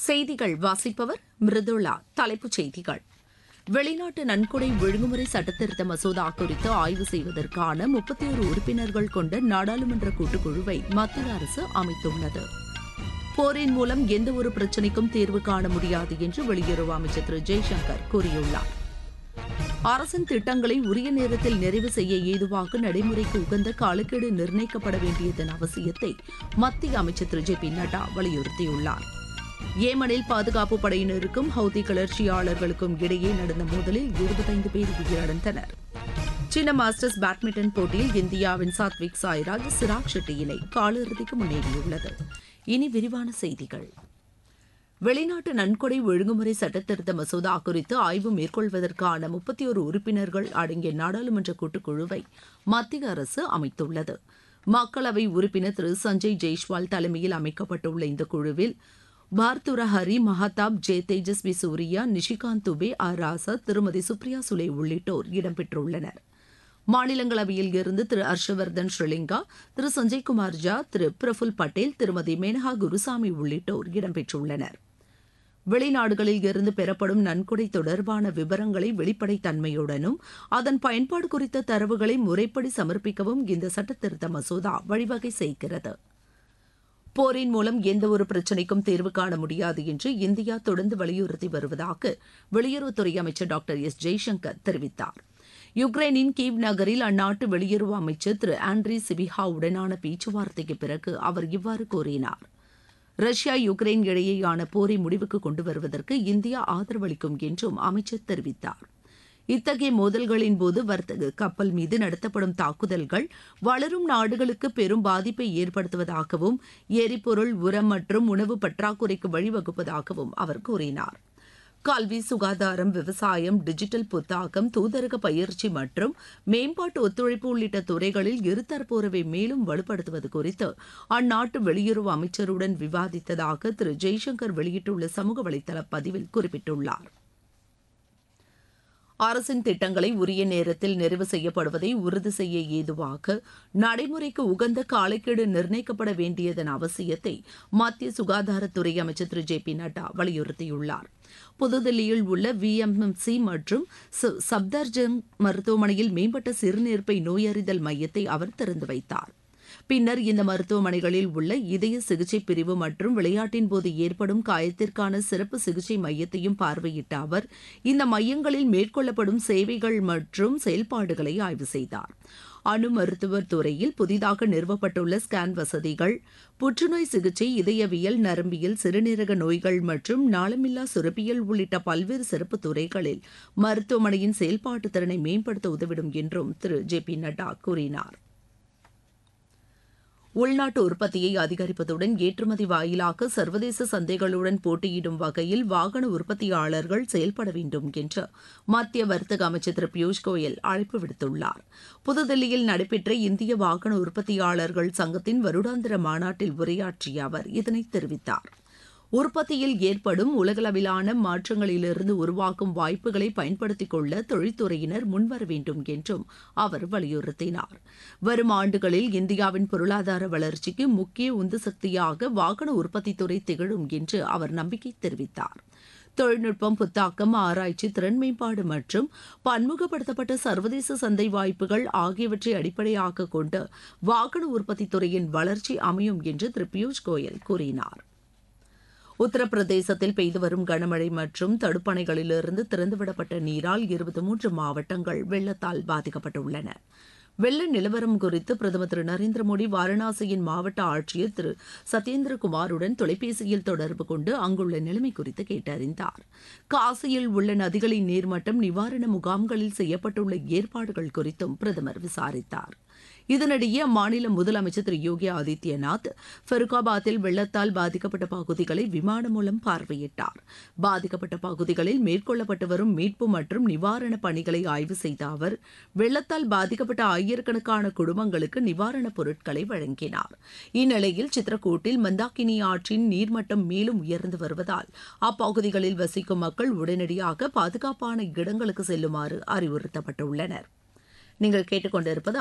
செய்திகள் வாசிப்பவர் மிருதுளா தலைப்புச் செய்திகள் வெளிநாட்டு நன்கொடை ஒழுங்குமுறை சட்டத்திருத்த மசோதா குறித்து ஆய்வு செய்வதற்கான முப்பத்தி ஒரு உறுப்பினர்கள் கொண்ட நாடாளுமன்ற கூட்டுக்குழுவை மத்திய அரசு அமைத்துள்ளது போரின் மூலம் எந்த ஒரு பிரச்சினைக்கும் தீர்வு காண முடியாது என்று வெளியுறவு அமைச்சர் திரு ஜெய்சங்கர் கூறியுள்ளார் அரசின் திட்டங்களை உரிய நேரத்தில் நிறைவு செய்ய ஏதுவாக நடைமுறைக்கு உகந்த காலக்கெடு நிர்ணயிக்கப்பட வேண்டியதன் அவசியத்தை மத்திய அமைச்சர் திரு ஜே பி நட்டா வலியுறுத்தியுள்ளார் ஏமனில் பாதுகாப்பு படையினருக்கும் ஹவுதி கிளர்ச்சியாளர்களுக்கும் இடையே நடந்த மோதலில் இருபத்தைந்து பேர் உயிரிழந்தனர் சீன மாஸ்டர்ஸ் பேட்மிண்டன் போட்டியில் இந்தியாவின் சாத்விக் சாய்ராஜ் சிராக் ஷெட்டி இணை காலிறுதிக்கு முன்னேறியுள்ளது இனி விரிவான செய்திகள் வெளிநாட்டு நன்கொடை ஒழுங்குமுறை சட்டத்திருத்த மசோதா குறித்து ஆய்வு மேற்கொள்வதற்கான முப்பத்தி ஒரு உறுப்பினர்கள் அடங்கிய நாடாளுமன்ற கூட்டுக்குழுவை மத்திய அரசு அமைத்துள்ளது மக்களவை உறுப்பினர் திரு சஞ்சய் ஜெய்ஷ்வால் தலைமையில் அமைக்கப்பட்டுள்ள இந்த குழுவில் Bhartruhari Mahtab J Tejasvi Surya Nishikant Dubey R Raja திருமதி சுப்ரியா சுலே உள்ளிட்டோர் இடம்பெற்றுள்ளனர் மாநிலங்களவையில் இருந்து திரு ஹர்ஷவர்தன் ஸ்ரீலிங்கா திரு சஞ்சய்குமார் ஜா திரு பிரஃபுல் பட்டேல் திருமதி மேனகா குருசாமி உள்ளிட்டோர் இடம்பெற்றுள்ளனர் வெளிநாடுகளில் இருந்து பெறப்படும் நன்கொடை தொடர்பான விவரங்களை வெளிப்படைத்தன்மையுடனும் அதன் பயன்பாடு குறித்த தரவுகளை முறைப்படி சமர்ப்பிக்கவும் இந்த சட்டத்திருத்த மசோதா வழிவகை செய்கிறது போரின் மூலம் எந்த ஒரு பிரச்சினைக்கும் தீர்வு காண முடியாது என்று இந்தியா தொடர்ந்து வலியுறுத்தி வருவதாக வெளியுறவுத்துறை அமைச்சர் டாக்டர் எஸ் ஜெய்சங்கர் தெரிவித்தார் யுக்ரைனின் கீவ் நகரில் அந்நாட்டு வெளியுறவு அமைச்சர் திரு ஆண்ட்ரி சிபிஹா உடனான பேச்சுவார்த்தைக்கு பிறகு அவர் இவ்வாறு கூறினார் ரஷ்யா யுக்ரைன் இடையேயான போரை முடிவுக்கு கொண்டு வருவதற்கு இந்தியா ஆதரவளிக்கும் என்றும் அமைச்சர் தெரிவித்தார் இத்தகைய மோதல்களின் போது வர்த்தக கப்பல் மீது நடத்தப்படும் தாக்குதல்கள் வளரும் நாடுகளுக்கு பெரும் பாதிப்பை ஏற்படுத்துவதாகவும் எரிபொருள் உரம் மற்றும் உணவு பற்றாக்குறைக்கு வழிவகுப்பதாகவும் அவர் கூறினார் கல்வி சுகாதாரம் விவசாயம் டிஜிட்டல் புத்தாக்கம் தூதரக பயிற்சி மற்றும் மேம்பாட்டு ஒத்துழைப்பு உள்ளிட்ட துறைகளில் இருதரப்பு உறவை மேலும் வலுப்படுத்துவது குறித்து அந்நாட்டு வெளியுறவு அமைச்சருடன் விவாதித்ததாக திரு ஜெய்சங்கர் வெளியிட்டுள்ள சமூக வலைதள பதிவில் குறிப்பிட்டுள்ளார் அரசின் திட்டங்களை உரிய நேரத்தில் நிறைவு செய்யப்படுவதை உறுதி செய்ய ஏதுவாக நடைமுறைக்கு உகந்த காலக்கெடு நிர்ணயிக்கப்பட வேண்டியதன் அவசியத்தை மத்திய சுகாதாரத்துறை அமைச்சர் திரு ஜே பி நட்டா வலியுறுத்தியுள்ளார் புதுதில்லியில் உள்ள விஎம்எம்சி மற்றும் சப்தர்ஜங் மருத்துவமனையில் மேம்பட்ட சிறுநீர்ப்பை நோயறிதல் மையத்தை அவர் திறந்து வைத்தார் பின்னர் இந்த மருத்துவமனைகளில் உள்ள இதய சிகிச்சை பிரிவு மற்றும் விளையாட்டின் போது ஏற்படும் காயத்திற்கான சிறப்பு சிகிச்சை மையத்தையும் பார்வையிட்ட அவர் இந்த மையங்களில் மேற்கொள்ளப்படும் சேவைகள் மற்றும் செயல்பாடுகளை ஆய்வு செய்தார் அணு மருத்துவர் துறையில் புதிதாக நிறுவப்பட்டுள்ள ஸ்கேன் வசதிகள் புற்றுநோய் சிகிச்சை இதயவியல் நரம்பியல் சிறுநீரக நோய்கள் மற்றும் நாளமில்லா சுரப்பியல் உள்ளிட்ட பல்வேறு சிறப்பு துறைகளில் மருத்துவமனையின் செயல்பாட்டு திறனை மேம்படுத்த உதவிடும் என்றும் திரு ஜே பி நட்டா கூறினார் உள்நாட்டு உற்பத்தியை அதிகரிப்பதுடன் ஏற்றுமதி வாயிலாக சர்வதேச சந்தைகளுடன் போட்டியிடும் வகையில் வாகன உற்பத்தியாளர்கள் செயல்பட வேண்டும் என்று மத்திய வர்த்தக அமைச்சர் திரு பியூஷ் கோயல் அழைப்பு விடுத்துள்ளார் புதுதில்லியில் நடைபெற்ற இந்திய வாகன உற்பத்தியாளர்கள் சங்கத்தின் வருடாந்திர மாநாட்டில் உரையாற்றிய அவர் இதனை தெரிவித்தார் உற்பத்தியில் ஏற்படும் உலகளவிலான மாற்றங்களிலிருந்து உருவாக்கும் வாய்ப்புகளை பயன்படுத்திக் கொள்ள தொழில்துறையினர் முன்வர வேண்டும் என்றும் அவர் வலியுறுத்தினார் வரும் ஆண்டுகளில் இந்தியாவின் பொருளாதார வளர்ச்சிக்கு முக்கிய உந்து சக்தியாக வாகன உற்பத்தித்துறை திகழும் என்று அவர் நம்பிக்கை தெரிவித்தார் தொழில்நுட்பம் புத்தாக்கம் ஆராய்ச்சி திறன் மேம்பாடு மற்றும் பன்முகப்படுத்தப்பட்ட சர்வதேச சந்தை வாய்ப்புகள் ஆகியவற்றை அடிப்படையாக கொண்டு வாகன உற்பத்தித் துறையின் வளர்ச்சி அமையும் என்று திரு பியூஷ் கோயல் கூறினார் உத்தரப்பிரதேசத்தில் பெய்து வரும் கனமழை மற்றும் தடுப்பணைகளிலிருந்து திறந்துவிடப்பட்ட நீரால் இருபத்தி மூன்று மாவட்டங்கள் வெள்ளத்தால் பாதிக்கப்பட்டுள்ளன வெள்ள நிலவரம் குறித்து பிரதமர் திரு நரேந்திர மோடி வாரணாசியின் மாவட்ட ஆட்சியர் திரு சத்யேந்திரகுமாருடன் தொலைபேசியில் தொடர்பு கொண்டு அங்குள்ள நிலைமை குறித்து கேட்டறிந்தார் காசியில் உள்ள நதிகளின் நீர்மட்டம் நிவாரண முகாம்களில் செய்யப்பட்டுள்ள ஏற்பாடுகள் குறித்தும் பிரதமர் விசாரித்தார் இதனிடையே அம்மாநில முதலமைச்சர் திரு யோகி ஆதித்யநாத் ஃபருகாபாத்தில் வெள்ளத்தால் பாதிக்கப்பட்ட பகுதிகளை விமானம் மூலம் பார்வையிட்டார் பாதிக்கப்பட்ட பகுதிகளில் மேற்கொள்ளப்பட்டு வரும் மீட்பு மற்றும் நிவாரணப் பணிகளை ஆய்வு செய்த அவர் வெள்ளத்தால் பாதிக்கப்பட்ட ஆயிரக்கணக்கான குடும்பங்களுக்கு நிவாரணப் பொருட்களை வழங்கினார் இந்நிலையில் சித்ரகூட்டில் மந்தாக்கினி ஆற்றின் நீர்மட்டம் மேலும் உயர்ந்து வருவதால் அப்பகுதிகளில் வசிக்கும் மக்கள் உடனடியாக பாதுகாப்பான இடங்களுக்கு செல்லுமாறு அறிவுறுத்தப்பட்டுள்ளனர் நீங்கள் கேட்டுக்கொண்டிருப்பது